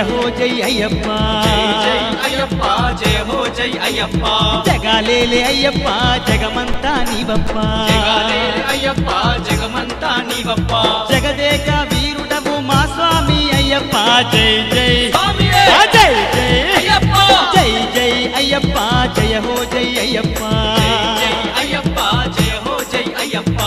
హో జై అయ్యప్ప జై అయ్యప్ప జయ హో జై అయ్యప్ప జగాలేలే అయ్యప్ప జగమంతా నీవప్ప జగాలే అయ్యప్ప జగమంతా నీవప్ప జగదేక వీరుడవు మా స్వామి అయ్యప్ప జై జై స్వామియే! ఆ జై జై అయ్యప్ప జై జై అయ్యప్ప జయ హో జై అయ్యప్ప జై జై అయ్యప్ప జయ హో జై అయ్యప్ప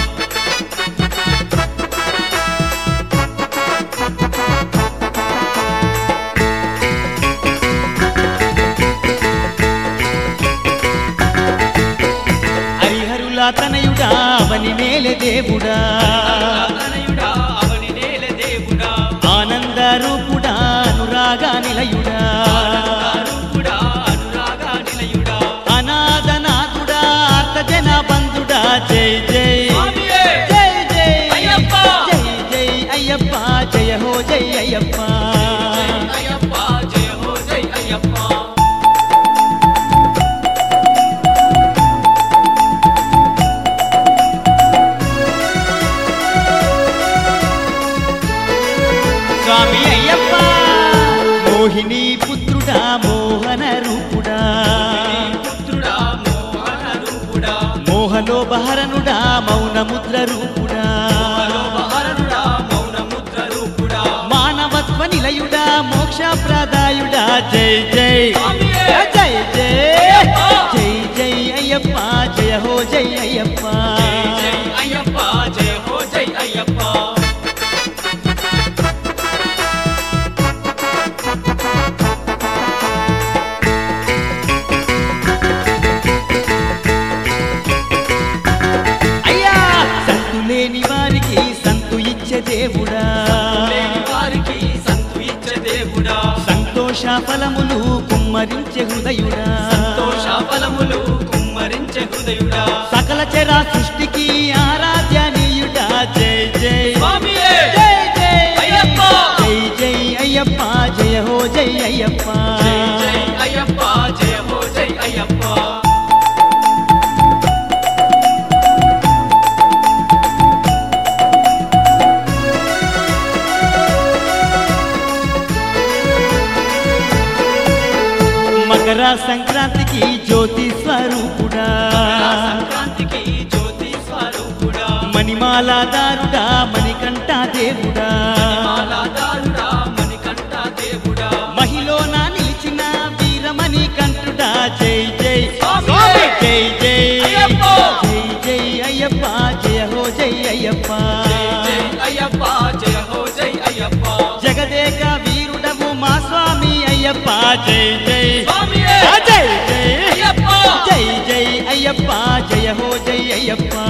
హరిహరుల తనయుడా అవని మేలే దేవుడా తనయుడా అవని నేల దేవుడా ఆనంద రూపుడా అనురాగ నిలయుడా రూపుడా అనురాగ నిలయుడా అనాథనాథుడా అర్ధజన బంధుడా జై జై స్వామియే! జై జై అయ్యప్ప! జై జై అయ్యప్ప జయ హో జై అయ్యప్ప జై అయ్యప్ప జయ హో జై అయ్యప్ప స్వామి అయ్యప్ప మోహిని పుత్రుడా మోహన రూపుడా పుత్రుడా మోహన రూపుడా మోహలోపహరణుడా మౌన ముద్ర రూపుడా మనోహరుడా మౌన ముద్ర రూపుడా మానవత్వ నిలయుడా మోక్ష ప్రదాయుడా జై జై స్వామియే! జై జై అయ్యప్ప! జై జై అయ్యప్ప జయ హో జై అయ్యప్ప జై జై అయ్యప్ప జయ హో జై అయ్యప్ప అయ్యా సంతు లేని వారికి సంతు ఇచ్చే దేవుడా లేని వారికి సంతు ఇచ్చే దేవుడా సంతోష ఫలములు కుమ్మరించే హృదయుడా సంతోష ఫలములు కుమ్మరించే హృదయుడా సకల చరా సృష్టికి ఆరాధ్యనీయుడా జై జై స్వామియే! జై జై అయ్యప్ప! జై జై అయ్యప్ప జయ హో జై అయ్యప్ప జై జై అయ్యప్ప జయ హో జై అయ్యప్ప మకర సంక్రాంతికి జ్యోతి స్వరూపుడా సంక్రాంతికి జ్యోతి స్వరూపుడా మణిమాలాదారుడా మణికంఠ దేవుడా మాలాదారుడా మణికంఠ దేవుడా మహిళన నిలిచిన వీరమణి కంఠుడా జై జై స్వామి! స్వామి జై జై అయ్యప్ప! జై జై అయ్యప్ప జయ హో జై అయ్యప్ప జై జై అయ్యప్ప జయ హో జై అయ్యప్ప జగదేక వీరుడవు మా స్వామి అయ్యప్ప జై జై స్వామియే! ఆ జై జై అయ్యప్ప జై జై అయ్యప్ప జయ హో జై అయ్యప్ప